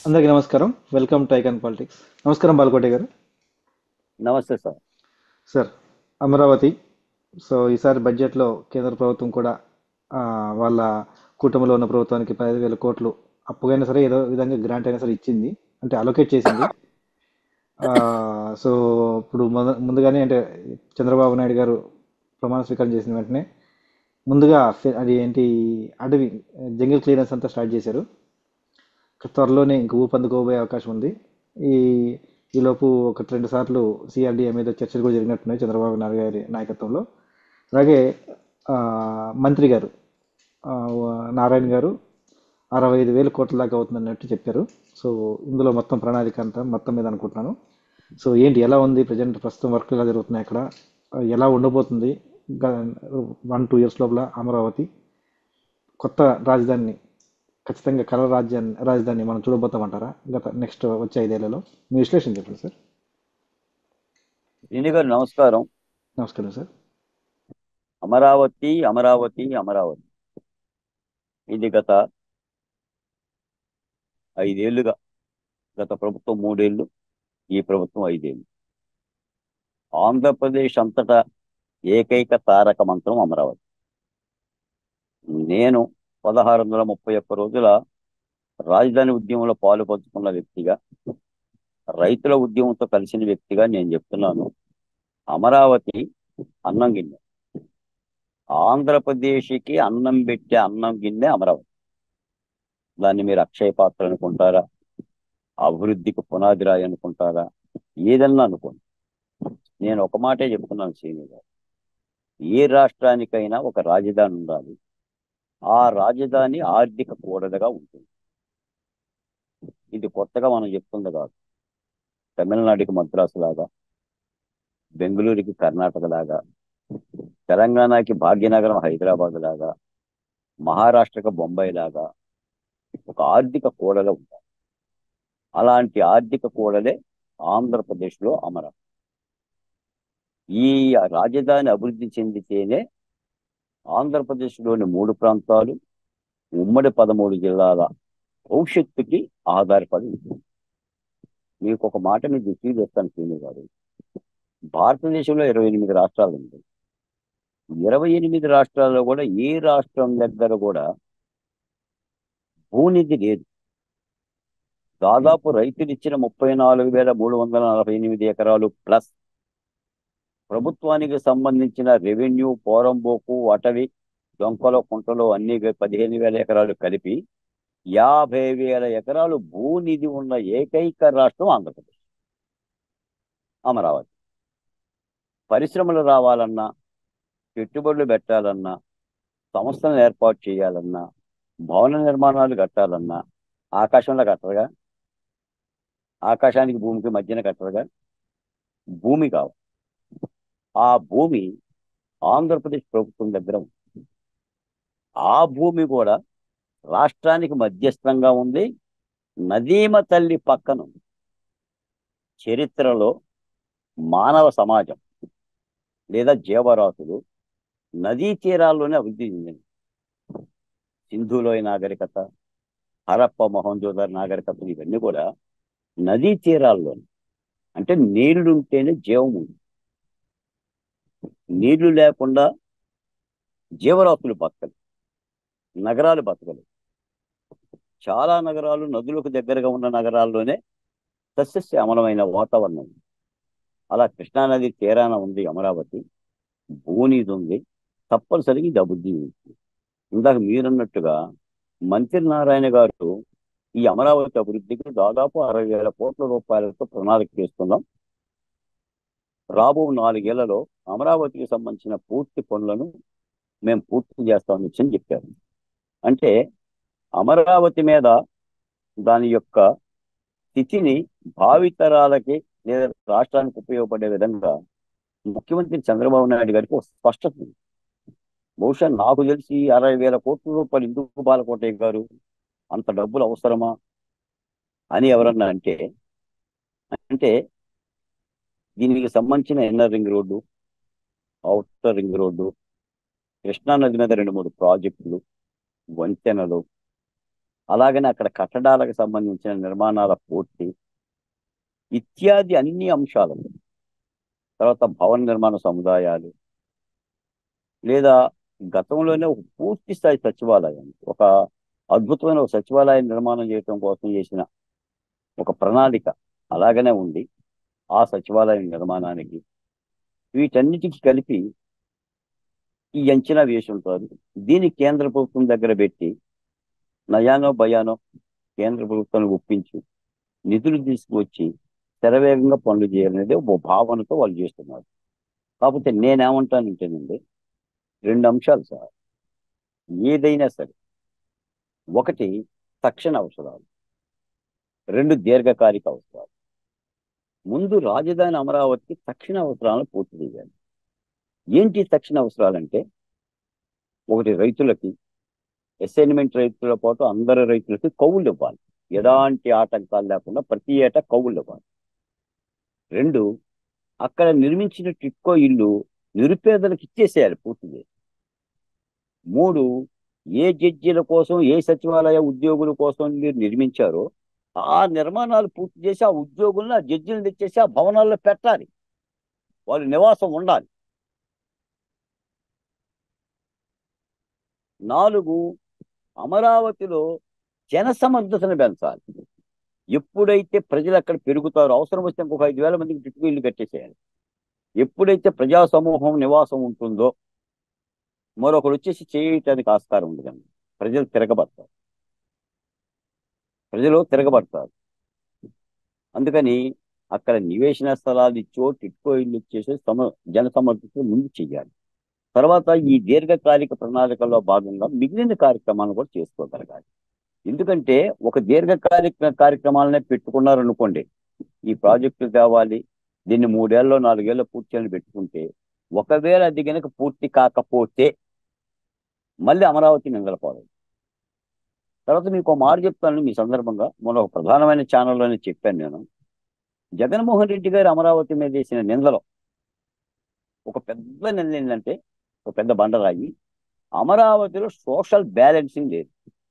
అందరికీ నమస్కారం welcome to icon politics నమస్కారం బాలకోటి గారు నమస్తే సార్ సార్ అమరావతి సో ఈసారి బడ్జెట్లో కేంద్ర ప్రభుత్వం కూడా ఆ, వాళ్ళ కూటమిలో ఉన్న ప్రభుత్వానికి పదిహేను వేల కోట్లు అప్పుగైనా సరే ఏదో విధంగా గ్రాంట్ అయినా సరే ఇచ్చింది అంటే అలొకేట్ చేసింది ఆ, సో ఇప్పుడు మొద- ముందుగానే అంటే చంద్రబాబు నాయుడు గారు ప్రమాణ స్వీకారం చేసిన వెంటనే ముందుగా ఫె- అది ఏంటి అడవి జంగిల్ క్లియరెన్స్ అంతా స్టార్ట్ చేశారు త్వరలోనే ఇంక ఊపందుకోబోయే అవకాశం ఉంది ఈ ఈలోపు ఒక రెండు సార్లు సిఆర్డీఏ మీద చర్చలు కూడా జరిగినట్టున్నాయి చంద్రబాబు నాయుడు గారి నాయకత్వంలో అలాగే ఆ, మంత్రి గారు ఆ, నారాయణ గారు అరవై ఐదు వేల కోట్ల దాకా అవుతుందన్నట్టు చెప్పారు సో ఇందులో మొత్తం ప్రణాళిక అంతా మొత్తం మీద అనుకుంటున్నాను సో ఏంటి ఎలా ఉంది ప్రజెంట్ ప్రస్తుతం వర్క్ ఎలా జరుగుతున్నాయి అక్కడ ఎలా ఉండబోతుంది వన్ టూ ఇయర్స్ లోపల అమరావతి కొత్త రాజధానిని ఖచ్చితంగా కళ రాజ్యాన్ని రాజధాని మనం చూడబోతామంటారా గత నెక్స్ట్ వచ్చే ఐదేళ్లలో మీ విశ్లేషణ చెప్పండి సార్ శ్రీని గారు నమస్కారం నమస్కారం సార్ అమరావతి అమరావతి అమరావతి ఇది గత ఐదేళ్లుగా గత ప్రభుత్వం మూడేళ్లు ఈ ప్రభుత్వం ఐదేళ్లు ఆంధ్రప్రదేశ్ అంతటా ఏకైక తారక మంత్రం అమరావతి నేను పదహారు వందల ముప్పై ఒక్క రోజుల రాజధాని ఉద్యమంలో పాలు పంచుకున్న వ్యక్తిగా రైతుల ఉద్యమంతో కలిసిన వ్యక్తిగా నేను చెప్తున్నాను అమరావతి అన్నం గిన్నె ఆంధ్రప్రదేశ్కి అన్నం పెట్టే అన్నం గిన్నె అమరావతి దాన్ని మీరు అక్షయ పాత్ర అనుకుంటారా అభివృద్ధికి పునాది రాయి అనుకుంటారా ఏదన్నా అనుకోండి నేను ఒక మాటే చెప్తున్నాను శ్రీని గారు ఏ రాష్ట్రానికైనా ఒక రాజధాని ఉండాలి ఆ రాజధాని ఆర్థిక కూడదగా ఉంటుంది ఇది కొత్తగా మనం చెప్తుంది కాదు తమిళనాడుకి మద్రాసు లాగా బెంగళూరుకి కర్ణాటక లాగా తెలంగాణకి భాగ్యనగరం హైదరాబాద్ లాగా మహారాష్ట్రకు బొంబాయి లాగా ఒక ఆర్థిక కూడల ఉంటాయి అలాంటి ఆర్థిక కూడలే ఆంధ్రప్రదేశ్లో అమరావతి ఈ రాజధాని అభివృద్ధి చెందితేనే ఆంధ్రప్రదేశ్లోని మూడు ప్రాంతాలు ఉమ్మడి పదమూడు జిల్లాల భవిష్యత్తుకి ఆధారపడి ఉంటుంది మీకు ఒక మాట మీకు దృష్టికి తెస్తాను శ్రీను గారు భారతదేశంలో ఇరవై ఎనిమిది రాష్ట్రాలు ఉంటాయి ఇరవై ఎనిమిది రాష్ట్రాల్లో కూడా ఏ రాష్ట్రం దగ్గర కూడా భూనిధి లేదు దాదాపు రైతులు ఇచ్చిన ముప్పై నాలుగు వేల మూడు వందల నలభై ఎనిమిది ఎకరాలు ప్లస్ ప్రభుత్వానికి సంబంధించిన రెవెన్యూ పోరంబోకు అటవీ డొంకలో కుంటలో అన్ని పదిహేను వేల ఎకరాలు కలిపి యాభై వేల ఎకరాలు భూనిధి ఉన్న ఏకైక రాష్ట్రం ఆంధ్రప్రదేశ్ అమరావతి పరిశ్రమలు రావాలన్నా పెట్టుబడులు పెట్టాలన్నా సంస్థలను ఏర్పాటు చేయాలన్నా భవన నిర్మాణాలు కట్టాలన్నా ఆకాశంలో కట్టరుగా ఆకాశానికి భూమికి మధ్యన కట్టరుగా భూమి కావాలి ఆ భూమి ఆంధ్రప్రదేశ్ ప్రభుత్వం దగ్గర ఉంది ఆ భూమి కూడా రాష్ట్రానికి మధ్యస్థంగా ఉంది నదీమ తల్లి పక్కన ఉంది చరిత్రలో మానవ సమాజం లేదా జీవరాశులు నదీ తీరాల్లోనే అభివృద్ధి చెందింది సింధులోయ నాగరికత హరప్ప మొహంజోదర్ నాగరికతలు ఇవన్నీ కూడా నదీ తీరాల్లోనే అంటే నీళ్లు ఉంటేనే జీవం ఉంది నీళ్లు లేకుండా జీవరాశులు బతకలు నగరాలు బతకలు చాలా నగరాలు నదులకు దగ్గరగా ఉన్న నగరాల్లోనే సస్యశ్యామలమైన వాతావరణం ఉంది అలా కృష్ణానది తీరాన ఉంది అమరావతి భూనీది ఉంది తప్పనిసరిగా ఇది అభివృద్ధి చెందుతుంది. ఇందాక మీరన్నట్టుగా మంత్రి నారాయణ గారు ఈ అమరావతి అభివృద్ధికి దాదాపు అరవై వేల కోట్ల రూపాయలతో ప్రణాళిక చేస్తున్నాం రాబో నాలుగేళ్లలో అమరావతికి సంబంధించిన పూర్తి పనులను మేము పూర్తి చేస్తామని వచ్చి చెప్పారు అంటే అమరావతి మీద దాని యొక్క స్థితిని భావితరాలకి లేదా రాష్ట్రానికి ఉపయోగపడే విధంగా ముఖ్యమంత్రి చంద్రబాబు నాయుడు గారికి ఒక స్పష్టత ఉంది బహుశా నాకు తెలిసి అరవై వేల కోట్ల రూపాయలు ఎందుకు బాలకోటయ్య గారు అంత డబ్బులు అవసరమా అని ఎవరన్నా అంటే అంటే దీనికి సంబంధించిన inner ring road outer ring road Krishna నది మీద రెండు మూడు ప్రాజెక్టులు వంతెనలు అలాగనే అక్కడ కట్టడాలకు సంబంధించిన నిర్మాణాల పూర్తి ఇత్యాది అన్ని అంశాలు తర్వాత భవన నిర్మాణ సముదాయాలు లేదా గతంలోనే ఒక పూర్తి స్థాయి సచివాలయం ఒక అద్భుతమైన ఒక సచివాలయం నిర్మాణం చేయడం కోసం చేసిన ఒక ప్రణాళిక అలాగనే ఉంది ఆ సచివాలయం నిర్మాణానికి వీటన్నిటికి కలిపి ఈ అంచనా వేసి ఉంటారు దీన్ని కేంద్ర ప్రభుత్వం దగ్గర పెట్టి నయానో భయానో కేంద్ర ప్రభుత్వాన్ని ఒప్పించి నిధులు తీసుకువచ్చి శరవేగంగా పనులు చేయాలనేది ఒక భావనతో వాళ్ళు చేస్తున్నారు కాకపోతే నేనేమంటానంటేనండి రెండు అంశాలు సార్ ఏదైనా సరే ఒకటి తక్షణ అవసరాలు రెండు దీర్ఘకాలిక అవసరాలు ముందు రాజధాని అమరావతికి తక్షణ అవసరాలను పూర్తి చేయాలి ఏంటి తక్షణ అవసరాలంటే ఒకటి రైతులకి అసైన్మెంట్ రైతులతో పాటు అందరి రైతులకి కౌలు ఇవ్వాలి ఎలాంటి ఆటంకాలు లేకుండా ప్రతి ఏటా కౌలు ఇవ్వాలి రెండు అక్కడ నిర్మించిన టిట్కో ఇల్లు నిరుపేదలకు ఇచ్చేసేయాలి పూర్తి చేసి మూడు ఏ జడ్జీల కోసం ఏ సచివాలయ ఉద్యోగుల కోసం మీరు నిర్మించారో ఆ నిర్మాణాలు పూర్తి చేసి ఆ ఉద్యోగులను ఆ జడ్జీలను తెచ్చేసి ఆ భవనాల్లో పెట్టాలి వాళ్ళు నివాసం ఉండాలి నాలుగు అమరావతిలో జన సమర్థతను పెంచాలి ఎప్పుడైతే ప్రజలు అక్కడ పెరుగుతారో అవసరం వస్తే ఇంకొక ఐదు వేల మందికి టిట్కో ఇల్లు కట్టేసేయాలి ఎప్పుడైతే ప్రజా సమూహం నివాసం ఉంటుందో మరొకరు వచ్చేసి చేయటానికి ఆస్కారం ఉండదండి ప్రజలు తిరగబడతారు ప్రజలు తిరగబడతారు అందుకని అక్కడ నివేశన స్థలాలు ఇచ్చో టిట్కో ఇల్లు ఇచ్చేసి సమ జన సమర్థతను ముందు చెయ్యాలి తర్వాత ఈ దీర్ఘకాలిక ప్రణాళికల్లో భాగంగా మిగిలిన కార్యక్రమాలను కూడా చేసుకోగలగాలి ఎందుకంటే ఒక దీర్ఘకాలిక కార్యక్రమాలనే పెట్టుకున్నారనుకోండి ఈ ప్రాజెక్టులు తేవాలి దీన్ని మూడేళ్ళలో నాలుగేళ్ళు పూర్తి చేయాలని పెట్టుకుంటే ఒకవేళ అది కనుక పూర్తి కాకపోతే మళ్ళీ అమరావతి నిందలపోవాలి తర్వాత మీకు ఒక మాట చెప్తాను మీ సందర్భంగా మొన్న ఒక ప్రధానమైన ఛానల్లోనే చెప్పాను నేను జగన్మోహన్ రెడ్డి గారు అమరావతి మీద వేసిన నిందలో ఒక పెద్ద నింద ఏంటంటే ఒక పెద్ద బండరాయి అమరావతిలో సోషల్ బ్యాలెన్సింగ్ లేదు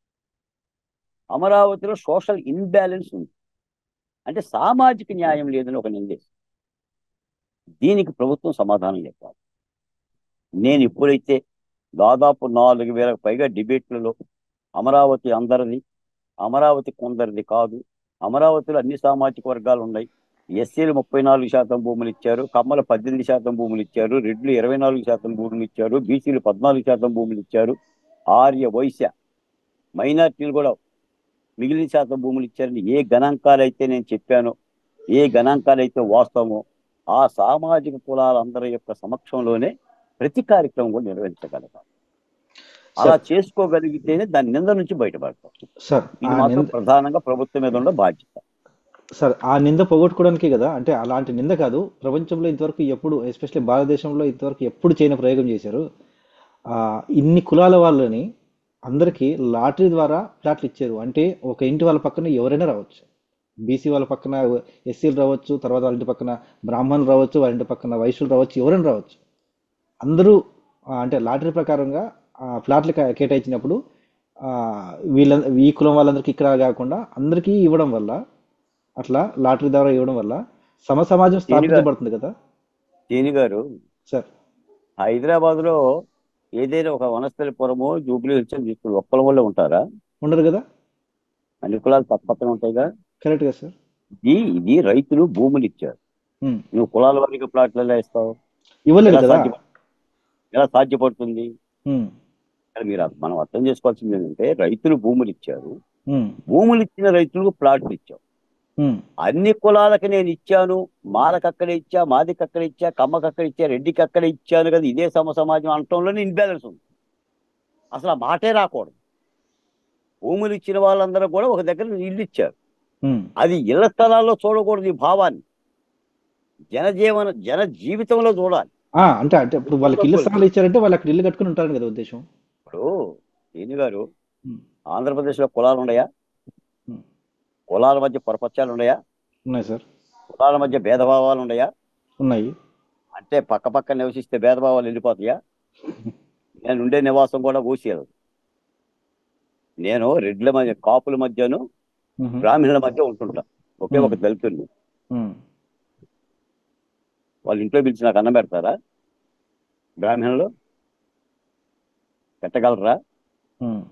అమరావతిలో సోషల్ ఇన్బ్యాలెన్స్ ఉంది అంటే సామాజిక న్యాయం లేదని ఒక నిందేశం దీనికి ప్రభుత్వం సమాధానం చెప్పాలి నేను ఇప్పుడైతే దాదాపు నాలుగు వేలకు పైగా డిబేట్లలో అమరావతి అందరిది అమరావతి కొందరిది కాదు అమరావతిలో అన్ని సామాజిక వర్గాలు ఉన్నాయి ఎస్సీలు ముప్పై నాలుగు శాతం భూములు ఇచ్చారు కమ్మల పద్దెనిమిది శాతం భూములు ఇచ్చారు రెడ్లు ఇరవై నాలుగు శాతం భూములు ఇచ్చారు బీసీలు పద్నాలుగు శాతం భూములు ఇచ్చారు ఆర్య వైశ్య మైనార్టీలు కూడా మిగిలిన శాతం భూములు ఇచ్చారని ఏ గణాంకాలు అయితే నేను చెప్పానో ఏ గణాంకాలు అయితే వాస్తవమో ఆ సామాజిక కులాలందరి యొక్క సమక్షంలోనే ప్రతి కార్యక్రమం కూడా నిర్వహించగలగాలి అలా చేసుకోగలిగితేనే దాని నింద నుంచి బయటపడతాం సార్ ఇది ఆ మాత్రం నింద ప్రధానంగా ప్రభుత్వం మీద ఉన్న బాధ్యత సార్ ఆ నింద పోగొట్టుకోవడానికి కదా అంటే అలాంటి నింద కాదు ప్రపంచంలో ఇంతవరకు ఎప్పుడు ఎస్పెషల్లీ భారతదేశంలో ఇంతవరకు ఎప్పుడు చేయని ప్రయోగం చేశారు ఆ ఇన్ని కులాల వాళ్ళని అందరికీ లాటరీ ద్వారా ఫ్లాట్లు ఇచ్చారు అంటే ఒక ఇంటి వాళ్ళ పక్కన ఎవరైనా రావచ్చు బీసీ వాళ్ళ పక్కన ఎస్సీలు రావచ్చు తర్వాత వాళ్ళ ఇంటి పక్కన బ్రాహ్మణులు రావచ్చు వాళ్ళ ఇంటి పక్కన వైశ్యులు రావచ్చు ఎవరైనా రావచ్చు అందరూ ఆ, అంటే లాటరీ ప్రకారంగా ఆ, ఫ్లాట్లు కే- కేటాయించినప్పుడు ఆ, వీళ్ళ ఈ కులం వాళ్ళందరికీ ఇక్కడ కాకుండా అందరికీ ఇవ్వడం వల్ల అట్లా లాటరీ ద్వారా ఇవ్వడం వల్ల సమ సమాజం స్థాపించబడుతుంది కదా తేని గారు సార్ హైదరాబాద్ లో ఏదైనా ఒక వనస్థలిపురమో జూబ్లీ హిల్స్ తీసుకుని ఒక్కల వల్ల ఉంటారా ఉండరు కదా అన్ని కులాలు పక్క పక్కన ఉంటాయిగా కరెక్ట్ కదా సార్ ఇది ఇది రైతులు భూములు ఇచ్చారు ఉమ్. నువ్వు కులాల వారికి ప్లాట్లు ఎలా ఇస్తావు ఇవ్వలేదు ఎలా కదా సాధ్యప- ఎలా సాధ్యపడుతుంది ఉమ్, ఇక్కడ మీరు అర్థం- మనం అర్థం చేసుకోవాల్సింది ఏంటంటే రైతులు భూములు ఇచ్చారు ఉమ్, భూములు ఇచ్చిన రైతులకు ప్లాట్లు ఇచ్చాం ఉమ్, అన్ని కులాలకి నేను ఇచ్చాను మాలకు అక్కడ ఇచ్చా మాదికి అక్కడ ఇచ్చా కమ్మకి అక్కడ ఇచ్చా రెడ్డికి అక్కడ ఇచ్చాను కదా ఇదే సమ సమాజం అనటంలోనే ఇన్బ్యాలెన్స్ ఉంది అసలు ఆ మాటే రాకూడదు భూములు ఇచ్చిన వాళ్ళందరూ కూడా ఒక దగ్గర ఇల్లు ఇచ్చారు ఉమ్, అది ఇళ్ల స్థలాల్లో చూడకూడదు ఈ భావాన్ని జనజీవన జన జీవితంలో చూడాలి ఆ, అంటే అంటే ఇప్పుడు వాళ్ళకి ఇల్లు స్థలాలు ఇచ్చారంటే వాళ్ళు అక్కడ ఇల్లు కట్టుకుని ఉంటారని కదా ఉద్దేశం ఇప్పుడు ఏని గారు ఉమ్, ఆంధ్రప్రదేశ్లో కులాలు ఉన్నాయా ఉమ్, కులాల మధ్య పొరపత్యాలు ఉన్నాయా ఉన్నాయి సార్ కులాల మధ్య భేదభావాలు ఉన్నాయా ఉన్నాయి అంటే పక్క పక్క నివసిస్తే భేదభావాలు వెళ్ళిపోతాయా నేను ఉండే నివాసం కూడా ఊసేది నేను రెడ్ల మధ్య కాపుల మధ్యను మ్మ్. బ్రాహ్మణుల మధ్య ఉంటుంటా ఒకే ఒక మ్మ్. దళితుడిని మ్మ్. వాళ్ళ ఇంట్లో పిలిచి నాకు అన్నం పెడతారా బ్రాహ్మణులు పెట్టగలరా మ్మ్.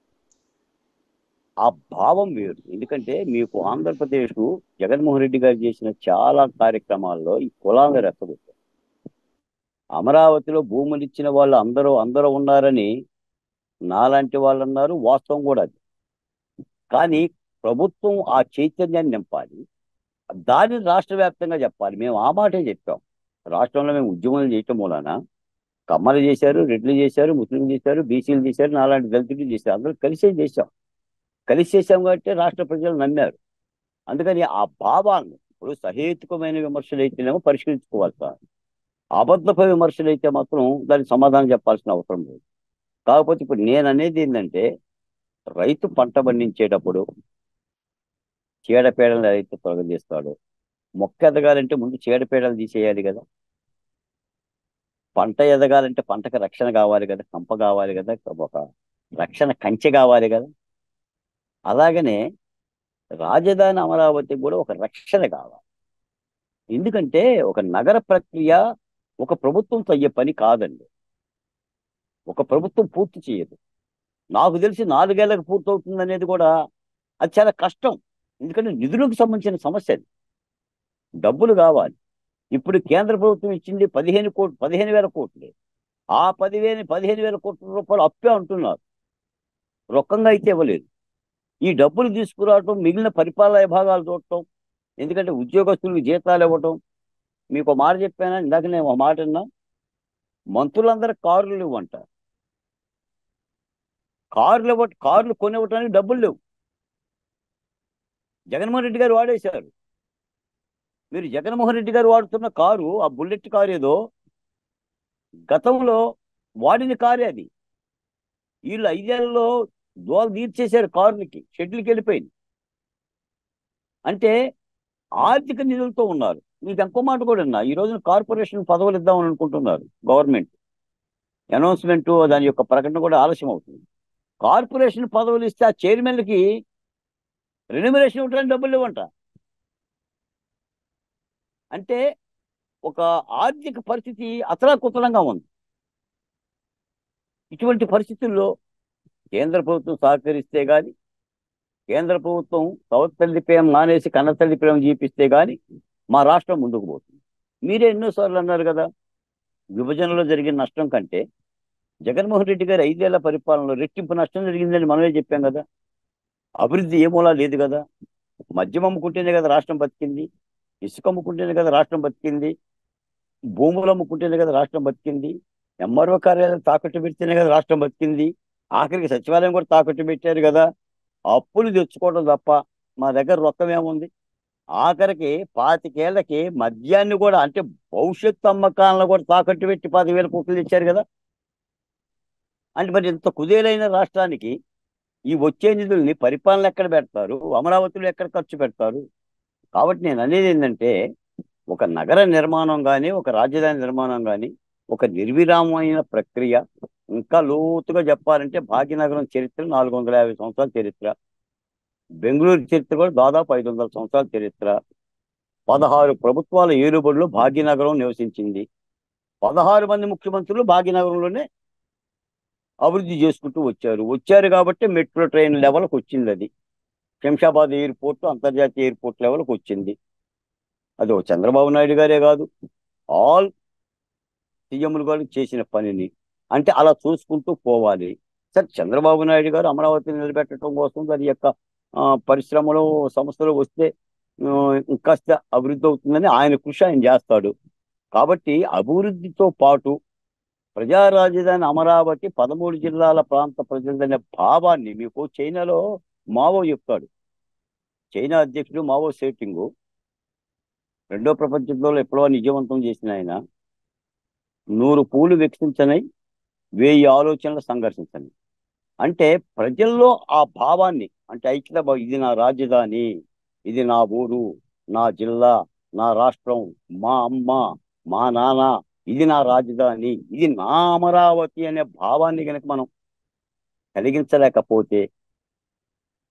ఆ భావం వేరు ఎందుకంటే మీకు ఆంధ్రప్రదేశ్ జగన్మోహన్ రెడ్డి గారు చేసిన చాలా కార్యక్రమాల్లో ఈ కులాలను రెచ్చగొట్టారు అమరావతిలో భూములు ఇచ్చిన వాళ్ళు అందరూ అందరూ ఉన్నారని నాలాంటి వాళ్ళు అన్నారు వాస్తవం కూడా అది కానీ ప్రభుత్వం ఆ చైతన్యాన్ని నింపాలి దాన్ని రాష్ట్ర వ్యాప్తంగా చెప్పాలి మేము ఆ మాటే చెప్పాం రాష్ట్రంలో మేము ఉద్యమాలు చేయటం మూలాన కమ్మలు చేశారు రెడ్లు చేశారు ముస్లింలు చేశారు బీసీలు చేశారు నాలాంటి దళితులు చేశారు అందరూ కలిసే చేశాం కలిసి చేశాం కాబట్టి రాష్ట్ర ప్రజలు నమ్మారు అందుకని ఆ భావాన్ని ఇప్పుడు సహేతుకమైన విమర్శలు అయితేనేమో పరిష్కరించుకోవాలి సార్ అబద్ధపై విమర్శలు అయితే మాత్రం దానికి సమాధానం చెప్పాల్సిన అవసరం లేదు కాకపోతే ఇప్పుడు నేను అనేది ఏంటంటే రైతు పంట పండించేటప్పుడు చీడపీడలు రైతు తొలగజేస్తాడు మొక్క ఎదగాలంటే ముందు చీడపీడలు తీసేయాలి కదా పంట ఎదగాలంటే పంటకు రక్షణ కావాలి కదా కంప కావాలి కదా ఒక రక్షణ కంచె కావాలి కదా అలాగనే రాజధాని అమరావతి కూడా ఒక రక్షణ కావాలి ఎందుకంటే ఒక నగర ప్రక్రియ ఒక ప్రభుత్వంతో అయ్యే పని కాదండి ఒక ప్రభుత్వం పూర్తి చేయదు నాకు తెలిసి నాలుగేళ్లకు పూర్తవుతుంది అనేది కూడా అది చాలా కష్టం ఎందుకంటే నిధులకు సంబంధించిన సమస్య అది డబ్బులు కావాలి ఇప్పుడు కేంద్ర ప్రభుత్వం ఇచ్చింది పదిహేను కోట్లు పదిహేను వేల కోట్లు ఆ పదివేలు పదిహేను వేల కోట్ల రూపాయలు అప్పే అంటున్నారు రొక్కంగా అయితే ఇవ్వలేదు ఈ డబ్బులు తీసుకురావటం మిగిలిన పరిపాలన విభాగాలు చూడటం ఎందుకంటే ఉద్యోగస్తులకు జీతాలు ఇవ్వటం మీకు ఒక మాట చెప్పానా ఇందాక నేను ఒక మాట అన్నా మంత్రులందరూ కారులు ఇవ్వంట కార్లు ఇవ్వ కార్లు కొనివ్వటానికి డబ్బులు లేవు జగన్మోహన్ రెడ్డి గారు వాడేశారు మీరు జగన్మోహన్ రెడ్డి గారు వాడుతున్న కారు ఆ బుల్లెట్ కారు ఏదో గతంలో వాడిన కారే అది వీళ్ళు ఐదేళ్లలో దోలు తీర్చేశారు కారులకి షెడ్లకి వెళ్ళిపోయింది అంటే ఆర్థిక నిధులతో ఉన్నారు మీకు ఇంకో మాట కూడా ఉన్నా ఈ రోజున కార్పొరేషన్ పదవులు ఇద్దామని అనుకుంటున్నారు గవర్నమెంట్ అనౌన్స్మెంట్ దాని యొక్క ప్రకటన కూడా ఆలస్యం అవుతుంది కార్పొరేషన్ పదవులు ఇస్తే ఆ చైర్మన్లకి రెన్యుమరేషన్ ఇవ్వడానికి డబ్బులు ఇవ్వంట అంటే ఒక ఆర్థిక పరిస్థితి అతలాకుతలంగా ఉంది ఇటువంటి పరిస్థితుల్లో కేంద్ర ప్రభుత్వం సహకరిస్తే గాని కేంద్ర ప్రభుత్వం సౌత్ తల్లి ప్రేమ మానేసి కన్న తల్లి ప్రేమ జీపిస్తే గాని మా రాష్ట్రం ముందుకు పోతుంది మీరే ఎన్నోసార్లు అన్నారు కదా విభజనలో జరిగిన నష్టం కంటే జగన్మోహన్ రెడ్డి గారి ఐదేళ్ల పరిపాలనలో రెట్టింపు నష్టం జరిగిందని మనమే చెప్పాం కదా అభివృద్ధి ఏమోలా లేదు కదా మద్యం అమ్ముకుంటేనే కదా రాష్ట్రం బతికింది ఇసుక అమ్ముకుంటేనే కదా రాష్ట్రం బతికింది భూములు అమ్ముకుంటేనే కదా రాష్ట్రం బతికింది ఎంఆర్ఓ కార్యాలయం తాకట్టు పెడితేనే కదా రాష్ట్రం బతికింది ఆఖరికి సచివాలయం కూడా తాకట్టు పెట్టారు కదా అప్పులు తెచ్చుకోవడం తప్ప మా దగ్గర రొక్కం ఏముంది ఆఖరికి పాతికేళ్లకి మద్యాన్ని కూడా అంటే భవిష్యత్తు అమ్మకాలను కూడా తాకట్టు పెట్టి పదివేల కోట్లు తెచ్చారు కదా అంటే మరి ఇంత కుదేలైన రాష్ట్రానికి ఈ వచ్చే నిధుల్ని పరిపాలన ఎక్కడ పెడతారు అమరావతిలో ఎక్కడ ఖర్చు పెడతారు కాబట్టి నేను అనేది ఏంటంటే ఒక నగర నిర్మాణం కానీ ఒక రాజధాని నిర్మాణం కానీ ఒక నిర్విరామమైన ప్రక్రియ ఇంకా లోతుగా చెప్పాలంటే భాగ్యనగరం చరిత్ర నాలుగు వందల యాభై సంవత్సరాల చరిత్ర బెంగళూరు చరిత్ర కూడా దాదాపు ఐదు వందల సంవత్సరాల చరిత్ర పదహారు ప్రభుత్వాల ఏలుబడిలో భాగ్యనగరం నివసించింది పదహారు మంది ముఖ్యమంత్రులు భాగ్యనగరంలోనే అభివృద్ధి చేసుకుంటూ వచ్చారు వచ్చారు కాబట్టి మెట్రో ట్రైన్ లెవెల్కి వచ్చింది అది శంషాబాద్ ఎయిర్పోర్ట్ అంతర్జాతీయ ఎయిర్పోర్ట్ లెవెల్కి వచ్చింది అది ఒక చంద్రబాబు నాయుడు గారే కాదు ఆల్ సీఎంలు గారు చేసిన పనిని అంటే అలా చూసుకుంటూ పోవాలి సరే చంద్రబాబు నాయుడు గారు అమరావతిని నిలబెట్టడం కోసం దాని యొక్క ఆ, పరిశ్రమలు సంస్థలు వస్తే ఆ, ఇంకాస్త అభివృద్ధి అవుతుందని ఆయన కృషి ఆయన చేస్తాడు కాబట్టి అభివృద్ధితో పాటు ప్రజా రాజధాని అమరావతి పదమూడు జిల్లాల ప్రాంత ప్రజలదనే భావాన్ని మీకు చైనాలో మావో చెప్తాడు చైనా అధ్యక్షుడు మావో సేటింగు రెండో ప్రపంచ యుద్ధంలో ఎప్పుడో నిజవంతం చేసిన ఆయన నూరు పూలు వికసించనై వేయి ఆలోచనలు సంఘర్షించని అంటే ప్రజల్లో ఆ భావాన్ని అంటే ఐక్యత భావం, ఇది నా రాజధాని ఇది నా ఊరు నా జిల్లా నా రాష్ట్రం మా అమ్మ మా నాన్న ఇది నా రాజధాని ఇది నా అమరావతి అనే భావాన్ని కనుక మనం కలిగించలేకపోతే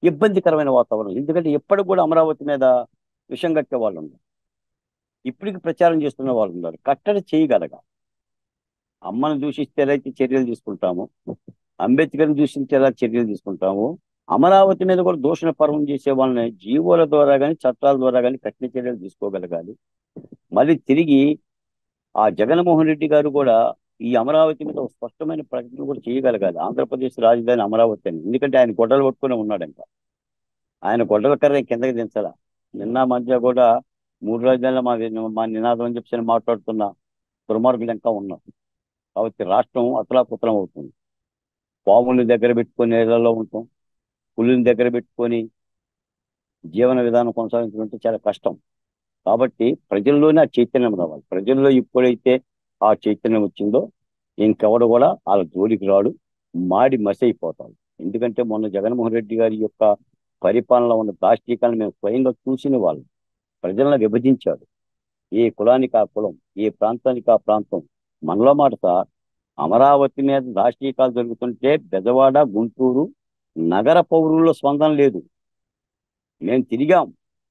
ఇబ్బందికరమైన వాతావరణం ఎందుకంటే ఎప్పటికి కూడా అమరావతి మీద విషం కట్టే వాళ్ళు ఉన్నారు ఇప్పటికి ప్రచారం చేస్తున్న వాళ్ళు ఉన్నారు కట్టడి చేయగలగా అమ్మను దూషిస్తే ఎలా అయితే చర్యలు తీసుకుంటాము అంబేద్కర్ని దూషిస్తే ఎలా చర్యలు తీసుకుంటాము అమరావతి మీద కూడా దూషణ పర్వం చేసే వాళ్ళని జీవోల ద్వారా కానీ చట్టాల ద్వారా కానీ కఠిన చర్యలు తీసుకోగలగాలి మళ్ళీ తిరిగి ఆ జగన్మోహన్ రెడ్డి గారు కూడా ఈ అమరావతి మీద ఒక స్పష్టమైన ప్రకటన కూడా చేయగలగాలి ఆంధ్రప్రదేశ్ రాజధాని అమరావతి అని ఎందుకంటే ఆయన గొడ్డలు పట్టుకుని ఉన్నాడు ఇంకా ఆయన గొడ్డల కర్ర కిందకి దించాల నిన్న మధ్య కూడా మూడు రాజధానుల మా మా నినాదం అని చెప్పి మాట్లాడుతున్న దుర్మార్గులు ఇంకా ఉన్నారు కాబట్టి రాష్ట్రం అతలాకుతలం అవుతుంది పాముల్ని దగ్గర పెట్టుకొని నీళ్ళలో ఉంటాం పులిని దగ్గర పెట్టుకొని జీవన విధానం కొనసాగించడం చాలా కష్టం కాబట్టి ప్రజల్లోనే ఆ చైతన్యం రావాలి ప్రజల్లో ఎప్పుడైతే ఆ చైతన్యం వచ్చిందో ఇంకెవడు కూడా వాళ్ళ జోలికి రాడు మాడి మసి అయిపోతాడు ఎందుకంటే మొన్న జగన్మోహన్ రెడ్డి గారి యొక్క పరిపాలనలో ఉన్న దాష్టీకాలను మేము స్వయంగా చూసిన వాళ్ళు ప్రజలను విభజించాడు ఏ కులానికి ఆ కులం ఏ ప్రాంతానికి ఆ ప్రాంతం మనలో మాట సార్ అమరావతి మీద దాష్టీకాలు జరుగుతుంటే బెజవాడ గుంటూరు నగర పౌరుల్లో స్పందన లేదు మేము తిరిగాం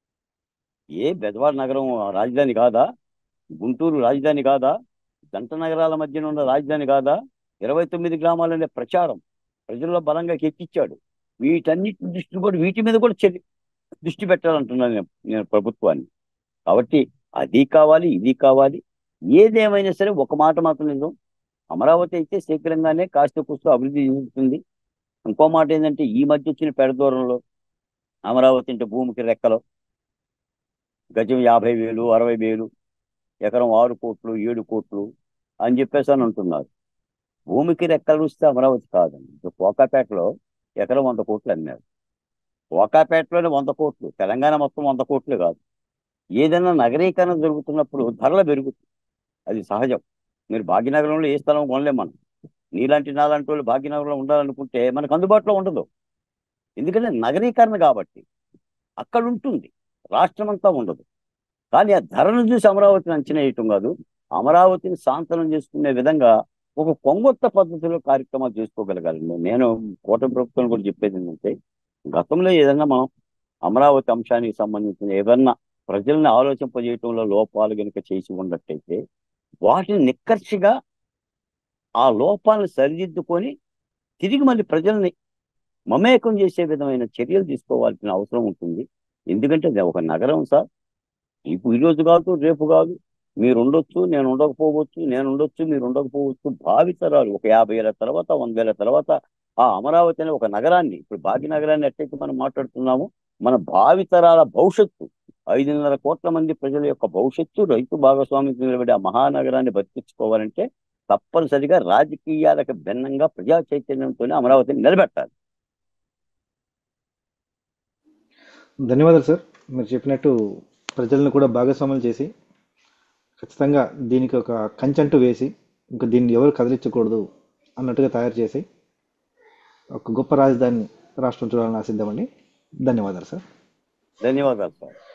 ఏ బెజవాడ నగరం రాజధాని కాదా గుంటూరు రాజధాని కాదా జంట నగరాల మధ్యన ఉన్న రాజధాని కాదా ఇరవై తొమ్మిది గ్రామాలనే ప్రచారం ప్రజల్లో బలంగా ఎక్కిచ్చాడు వీటన్నిటి దృష్టి కూడా వీటి మీద కూడా చర్య దృష్టి పెట్టాలంటున్నాను నేను నేను ప్రభుత్వాన్ని కాబట్టి అది కావాలి ఇది కావాలి ఏదేమైనా సరే ఒక మాట మాత్రం నిజం అమరావతి అయితే శీఘ్రంగానే కాస్త కూస్తూ అభివృద్ధి చెందుతుంది ఇంకో మాట ఏంటంటే ఈ మధ్య వచ్చిన పెడదూరంలో అమరావతి అంటే భూమికి రెక్కలో గజం యాభై వేలు అరవై వేలు ఎకరం ఆరు కోట్లు ఏడు కోట్లు అని చెప్పేసి అని అంటున్నారు భూమికి రెక్కలు వస్తే అమరావతి కాదండి ఇప్పుడు కోకాపేటలో ఎకరం వంద కోట్లు అన్నారు కోకాపేటలోనే వంద కోట్లు తెలంగాణ మొత్తం వంద కోట్లు కాదు ఏదైనా నగరీకరణ జరుగుతున్నప్పుడు ధరలు పెరుగుతుంది అది సహజం మీరు భాగ్యనగరంలో ఏ స్థలం కొనలేం మనం నీలాంటి నాలాంటి వాళ్ళు భాగ్యనగరంలో ఉండాలనుకుంటే మనకు అందుబాటులో ఉండదు ఎందుకంటే నగరీకరణ కాబట్టి అక్కడ ఉంటుంది రాష్ట్రం అంతా ఉండదు కానీ ఆ ధరను చూసి అమరావతిని అంచనా వేయటం కాదు అమరావతిని సాంతనం చేసుకునే విధంగా ఒక కొంగొత్త పద్ధతిలో కార్యక్రమాలు చేసుకోగలగాలండి నేను కూటమి ప్రభుత్వం కూడా చెప్పేది ఏంటంటే గతంలో ఏదన్నా మనం అమరావతి అంశానికి సంబంధించిన ఏదన్నా ప్రజల్ని ఆలోచింపజేయటంలో లోపాలు కనుక చేసి ఉన్నట్టయితే వాటిని నిక్కర్షిగా ఆ లోపాలను సరిదిద్దుకొని తిరిగి మళ్ళీ ప్రజల్ని మమేకం చేసే విధమైన చర్యలు తీసుకోవాల్సిన అవసరం ఉంటుంది ఎందుకంటే అది ఒక నగరం సార్ ఇప్పుడు ఈరోజు కాదు రేపు కాదు మీరు ఉండొచ్చు నేను ఉండకపోవచ్చు నేను ఉండొచ్చు మీరు ఉండకపోవచ్చు భావితరాలు ఒక యాభై ఏళ్ళ తర్వాత వంద ఏళ్ళ తర్వాత ఆ అమరావతి అనే ఒక నగరాన్ని ఇప్పుడు భాగ్యనగరాన్ని ఎట్టయితే మనం మాట్లాడుతున్నామో మన భావితరాల భవిష్యత్తు ఐదున్నర కోట్ల మంది ప్రజల యొక్క భవిష్యత్తు రైతు భాగస్వామ్యం నిలబడే ఆ మహానగరాన్ని బతికించుకోవాలంటే తప్పనిసరిగా రాజకీయాలకు భిన్నంగా ప్రజా చైతన్యంతోనే అమరావతిని నిలబెట్టాలి ధన్యవాదాలు సార్ మీరు చెప్పినట్టు ప్రజలను కూడా భాగస్వాములు చేసి ఖచ్చితంగా దీనికి ఒక కంచంటు వేసి ఇంకా దీన్ని ఎవరు కదిలించకూడదు అన్నట్టుగా తయారు చేసి ఒక గొప్ప రాజధాని రాష్ట్రం చూడాలని ఆశిద్దామండి ధన్యవాదాలు సార్ ధన్యవాదాలు సార్